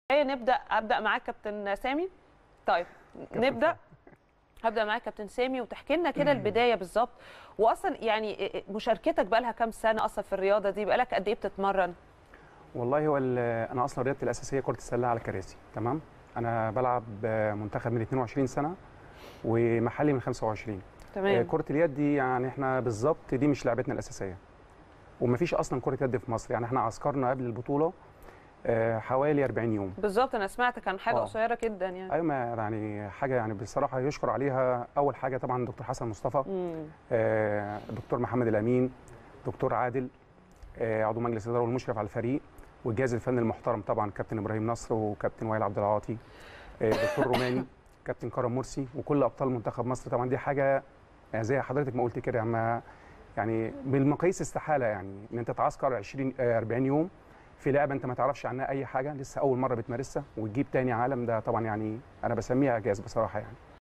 نبدا ابدا معاك كابتن سامي طيب نبدا هبدا معاك كابتن سامي وتحكي لنا كده البدايه بالظبط واصلا يعني مشاركتك بقى لها كام سنه اصلا في الرياضه دي بقى لك قد ايه بتتمرن والله هو ال- انا اصلا رياضتي الاساسيه كره السله على كراسي تمام انا بلعب منتخب من 22 سنه ومحلي من 25 آه، تمام كره اليد دي يعني احنا بالظبط دي مش لعبتنا الاساسيه ومفيش اصلا كره يد في مصر يعني احنا عسكرنا قبل البطوله آه، حوالي 40 يوم بالظبط انا سمعت كان حاجه آه. قصيره جدا يعني ايوه ما يعني حاجه يعني بصراحه يشكر عليها اول حاجه طبعا دكتور حسن مصطفى مم. آه، دكتور محمد الامين دكتور عادل آه، عضو مجلس الاداره والمشرف على الفريق والجهاز الفني المحترم طبعا كابتن ابراهيم نصر وكابتن وائل عبد العاطي آه، دكتور روماني كابتن كرم مرسي وكل ابطال منتخب مصر طبعا دي حاجه يعني زي حضرتك ما قلت كده ما يعني بالمقاييس استحاله يعني ان انت تعسكر 20 آه، 40 يوم في لعبه انت ما تعرفش عنها اي حاجه لسه اول مره بتمارسها وتجيب تاني عالم ده طبعا يعني انا بسميها اعجاز بصراحه يعني